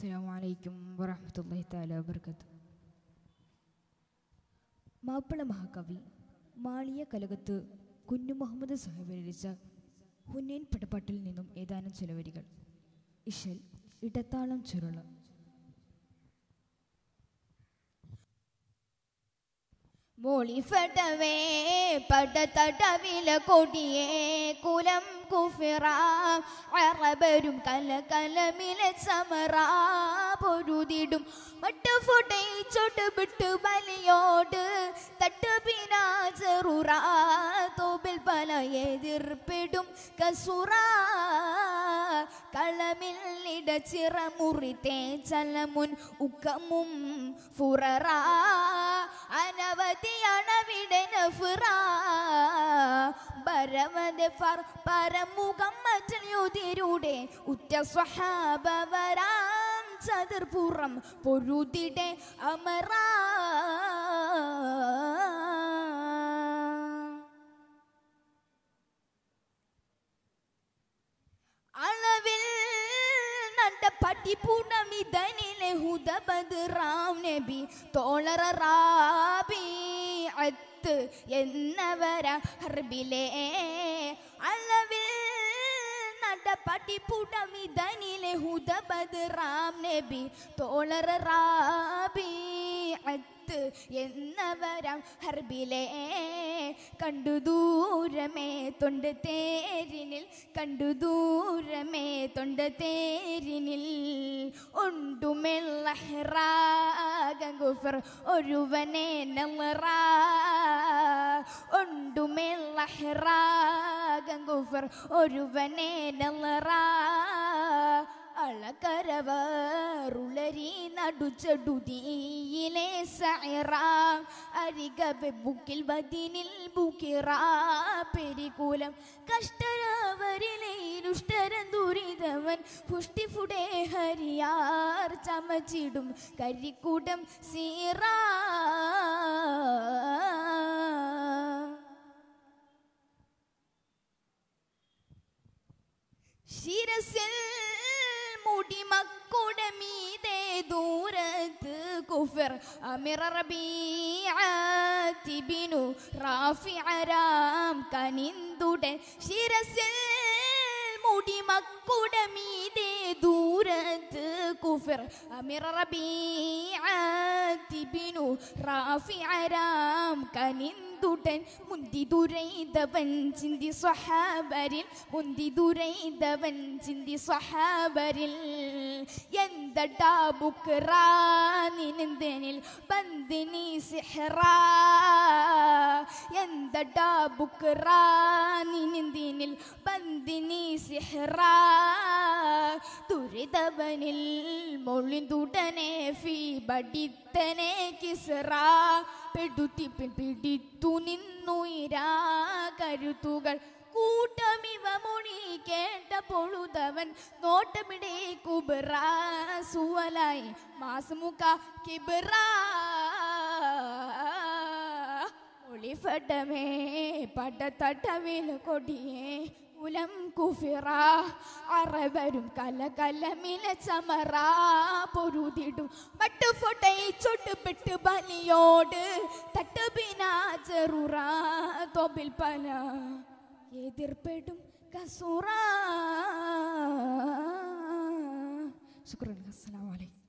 അസ്സാം വലൈക്കും വറഹമത്തല്ലാഹി താല വർക്കത്ത് മാപ്പിള മഹാകവി മാളിയ കലകത്ത് കുഞ്ഞു മുഹമ്മദ് സാഹിബ് രചിച്ച ഹുന്നൈൻ പടപ്പാട്ടിൽ നിന്നും ഏതാനും ചില വരികൾ ഇഷൽ ഇടത്താളം ചുരുള മൊളിഫടവേ പടത്തടവില കൊടിയേ കുലം കുഫിറ അറബരും കല കലമില സമറ പൊരുതിടും മട്ടുഫുടൈച്ചോട്ട് വിട്ട് ബലിയോട് തട്ട് പിനാചറുറ തോപ്പിൽ പല എതിർപ്പിടും കസുറ കളമില്ലിട ചിറമുറിത്തേ ചലമുൻ ഉക്കമും ഫുററ അനവധിയണവിടെ നഫുറ ബരവന്റെ ഫർ പരമുഖം മറ്റൊതിരുടെ ഉറ്റ സ്വഹാബവരാം ചതുർപുറം പൊരുതിടെ അമറ അളവിൽ നണ്ട പട്ടിപ്പൂണമിതനിലെ ഹുദബദ് റാം നബി തോളറ റാബി അത്ത് എന്നവര ഹർബിലെ അളവിൽ നണ്ട പട്ടിപ്പൂണമിതനിലെ ഹുദബദ് റാം നബി തോളറ റാബി അത്ത് എന്നവരം ഹർബിലെ കണ്ടു ദൂരമേ തൊണ്ട് തേരിനിൽ കണ്ടു ദൂരമേ തൊണ്ട് തേരിനിൽ ഉണ്ടുമെല്ലഹ്റാഗുഫർ ഒരുവനെ നമറ ഉണ്ടുമെല്ലഹ്റാഗുഫർ ഒരുവനെ നമറ അളകരവറുളരി നടുച്ചടുതിയിലെ സൈറ അരികബെ ബുക്കിൽ വതിനിൽ ബുക്കിറ പെരികൂലം കഷ്ടരവരിലേരുഷ്ടരൻ ദുരിതവൻ പുഷ്ടി ഫുടേ ഹരിയാർ ചമച്ചിടും കരിക്കൂടം സീറ ശിരസിൽ മുടി മക്കുടെ മീതെ ദൂരത്ത് കുഫർ അമിറ റബീഅത്തിബിനു റാഫിഅരാം കനിന്തുടൻ ശിരസിൽ മുടി മക്കുടെ മീതെ ദൂരത്ത് കുഫർ അമിറ റബീഅത്തിബിനു റാഫിഅരാം കനിന്തുടൻ മുന്തി ദുരൈതവൻ ചിന്തി സ്വഹാബരിൽ മുന്തി ദുരൈതവൻ ചിന്തി സ്വഹാബരിൽ എന്തടാ ബുക്റാ നിനന്തനിൽ ബന്ദിനി സിഹ്റാ എന്തടാ ബുക്റാ നിനന്തിനിൽ ബന്ദിനി സിഹ്റാ ദുരിതവനിൽ മൊളിന്തുടനെ ഫീ ബടിത്തനെ കിസ്റാ പെടുത്തി പിടിത്തു നിന്നുയിരാ കരുത്തുകൾ കൂട്ടമിവ മൊഴി കേട്ട പൊഴുതവൻ നോട്ടമിടെ കുബറ സുവലായി മാസമുക്ക കിബറ ഒളിഫടമേ പടത്തട്ടവിൽ കൊടിയേ കുലം കുഫിറ അറബരും കല കലമില ചമറ പൊരുതിടും മട്ടു ഫൊട്ടയിച്ചൊട്ട് പെട്ട് ബലിയോട് തട്ട് പിനാചറുറ തൊബിൽ പല എതിർപ്പെടും കസുറ ശുക്രൻ അസ്സാം വലൈക്കും